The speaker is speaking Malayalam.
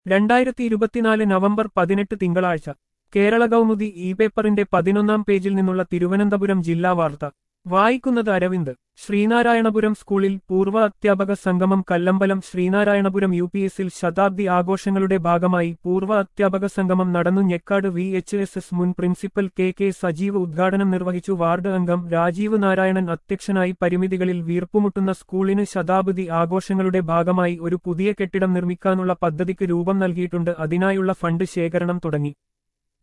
രണ്ടായിരത്തി ഇരുപത്തിനാല് നവംബർ പതിനെട്ട് തിങ്കളാഴ്ച കേരള കൗമുദി ഇ പേപ്പറിന്റെ പതിനൊന്നാം പേജിൽ നിന്നുള്ള തിരുവനന്തപുരം ജില്ലാ വാർത്ത വായിക്കുന്നത് അരവിന്ദ് ശ്രീനാരായണപുരം സ്കൂളിൽ പൂർവ്വ അധ്യാപക സംഗമം കല്ലമ്പലം ശ്രീനാരായണപുരം യു പി എസിൽ ശതാബ്ദി ആഘോഷങ്ങളുടെ ഭാഗമായി പൂർവ്വ അധ്യാപക സംഗമം നടന്നു Njekkad V H S S മുൻ പ്രിൻസിപ്പൽ കെ കെ സജീവ് ഉദ്ഘാടനം നിർവഹിച്ചു വാർഡ് അംഗം രാജീവ് നാരായണൻ അധ്യക്ഷനായി പരിമിതികളിൽ വീർപ്പുമുട്ടുന്ന സ്കൂളിന് ശതാബ്ദി ആഘോഷങ്ങളുടെ ഭാഗമായി ഒരു പുതിയ കെട്ടിടം നിർമ്മിക്കാനുള്ള പദ്ധതിക്ക് രൂപം നൽകിയിട്ടുണ്ട് അതിനായുള്ള ഫണ്ട് ശേഖരണം തുടങ്ങി